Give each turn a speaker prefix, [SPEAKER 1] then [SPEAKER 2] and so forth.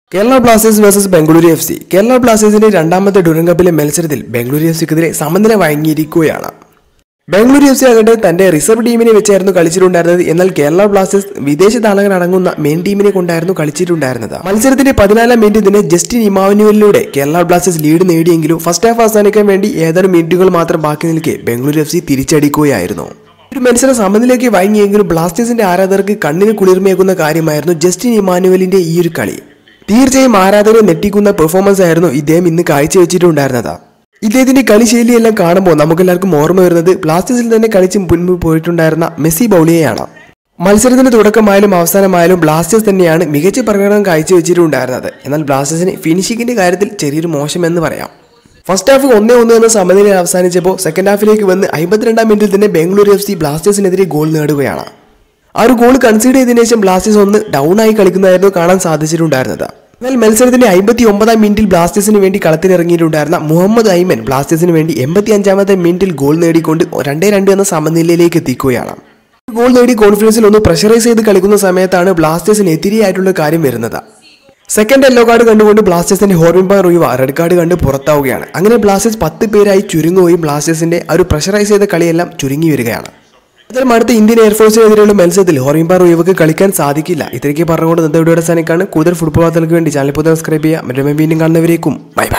[SPEAKER 1] Kerala Blasters versus Bengaluru F C Kerala ബ്ലാസ്റ്റേഴ്സിന്റെ രണ്ടാമത്തെ ഡുരൻ കപ്പിലെ മത്സരത്തിൽ ബംഗളൂരു എഫ് സിക്കെതിരെ സമനില വഴങ്ങിയിരിക്കുകയാണ് ബംഗളൂരു എഫ് സി ആകട്ടെ തന്റെ റിസർവ് ടീമിനെ വെച്ചായിരുന്നു കളിച്ചിട്ടുണ്ടായിരുന്നത് എന്നാൽ കേരള ബ്ലാസ്റ്റേഴ്സ് വിദേശ താരങ്ങൾ അടങ്ങുന്ന മെയിൻ ടീമിനെ കൊണ്ടായിരുന്നു കളിച്ചിട്ടുണ്ടായിരുന്നത് മത്സരത്തിന്റെ പതിനാലാം മിനിറ്റ് തന്നെ ജസ്റ്റിൻ ഇമാനുവലിലൂടെ കേരള ബ്ലാസ്റ്റേഴ്സ് ലീഡ് നേടിയെങ്കിലും ഫസ്റ്റ് ഹാഫ് അവസാനിക്കാൻ വേണ്ടി ഏതാനും മിനിറ്റുകൾ മാത്രം ബാക്കി നിൽക്കെ ബംഗളൂരു എഫ് സി തിരിച്ചടിക്കുകയായിരുന്നു ഒരു മത്സരം സമനിലേക്ക് വഴങ്ങിയെങ്കിലും ബ്ലാസ്റ്റേഴ്സിന്റെ ആരാധകർക്ക് കണ്ണിന് കുളിർമയേകുന്ന കാര്യമായിരുന്നു ജസ്റ്റിൻ ഇമാനുവലിന്റെ ഈ ഒരു കളി തീർച്ചയായും ആരാധകരെ നെട്ടിക്കുന്ന പെർഫോമൻസ് ആയിരുന്നു ഇദ്ദേഹം ഇന്ന് കാഴ്ചവെച്ചിട്ടുണ്ടായിരുന്നത് ഇദ്ദേഹത്തിന്റെ കളിശൈലിയെല്ലാം കാണുമ്പോൾ നമുക്കെല്ലാവർക്കും ഓർമ്മ വരുന്നത് ബ്ലാസ്റ്റേഴ്സിൽ തന്നെ കളിച്ച് മുൻപ് പോയിട്ടുണ്ടായിരുന്ന മെസ്സി ബൗളിയെയാണ് മത്സരത്തിന്റെ തുടക്കമായാലും അവസാനമായാലും ബ്ലാസ്റ്റേഴ്സ് തന്നെയാണ് മികച്ച പ്രകടനം കാഴ്ചവെച്ചിട്ടുണ്ടായിരുന്നത് എന്നാൽ ബ്ലാസ്റ്റേഴ്സിന് ഫിനിഷിങ്ങിന്റെ കാര്യത്തിൽ ചെറിയൊരു മോശം എന്ന് പറയാം ഫസ്റ്റ് ഹാഫ് ഒന്നേ ഒന്ന് എന്ന സമനിലയിൽ അവസാനിച്ചപ്പോൾ സെക്കൻഡ് ഹാഫിലേക്ക് വന്ന് അമ്പത്തിരണ്ടാം മിനിറ്റിൽ തന്നെ ബംഗളൂരു എഫ് സി ബ്ലാസ്റ്റേഴ്സിനെതിരെ ഗോൾ നേടുകയാണ് ആ ഒരു ഗോൾ കൺസീഡ് ചെയ്തതിനു ശേഷം ബ്ലാസ്റ്റേഴ്സ് ഒന്ന് ഡൗൺ ആയി കളിക്കുന്നതായിരുന്നു കാണാൻ സാധിച്ചിട്ടുണ്ടായിരുന്നത് എന്നാൽ മത്സരത്തിന്റെ അമ്പത്തി ഒമ്പതാം മിനിറ്റിൽ ബ്ലാസ്റ്റേഴ്സിന് വേണ്ടി കളത്തിലിറങ്ങിയിട്ടുണ്ടായിരുന്ന മുഹമ്മദ് ഐമൻ ബ്ലാസ്റ്റേഴ്സിന് വേണ്ടി എൺപത്തി അഞ്ചാമത്തെ മിനിറ്റിൽ ഗോൾ നേടിക്കൊണ്ട് രണ്ടേ രണ്ട് എന്ന സമനിലയിലേക്ക് എത്തിക്കുകയാണ് ഗോൾ നേടി കോൺഫിഡൻസിൽ ഒന്ന് പ്രഷറൈസ് ചെയ്ത് കളിക്കുന്ന സമയത്താണ് ബ്ലാസ്റ്റേഴ്സിന് എതിരെയായിട്ടുള്ള കാര്യം വരുന്നത് സെക്കൻഡ് യെല്ലോ കാർഡ് കണ്ടുകൊണ്ട് ബ്ലാസ്റ്റേഴ്സിന്റെ ഹോർമിംബ റുയുവ റെഡ് കാർഡ് കണ്ട് പുറത്താവുകയാണ് അങ്ങനെ ബ്ലാസ്റ്റേഴ്സ് പത്ത് പേരായി ചുരുങ്ങുകയും ബ്ലാസ്റ്റേഴ്സിന്റെ ആ ഒരു പ്രഷറൈസ് ചെയ്ത കളിയെല്ലാം ചുരുങ്ങി വരികയാണ് എന്നാലും അടുത്ത ഇന്ത്യൻ എയർഫോഴ്സിനെതിരെയുള്ള മത്സരത്തിൽ ഹൊറിംബ റുയവക്ക് കളിക്കാൻ സാധിക്കില്ല ഇത്രയ്ക്ക് പറഞ്ഞുകൊണ്ട് ഇന്നത്തെ വീഡിയോയുടെ സാനിക്കാണ് കൂടുതൽ ഫുട്ബോൾ വാർത്തകൾക്ക് വേണ്ടി ചാനൽ പുതിയ സബ്സ്ക്രൈബ് ചെയ്യുക മറ്റേ വീണ്ടും കാണുന്നവരേക്കും ബൈ ബൈ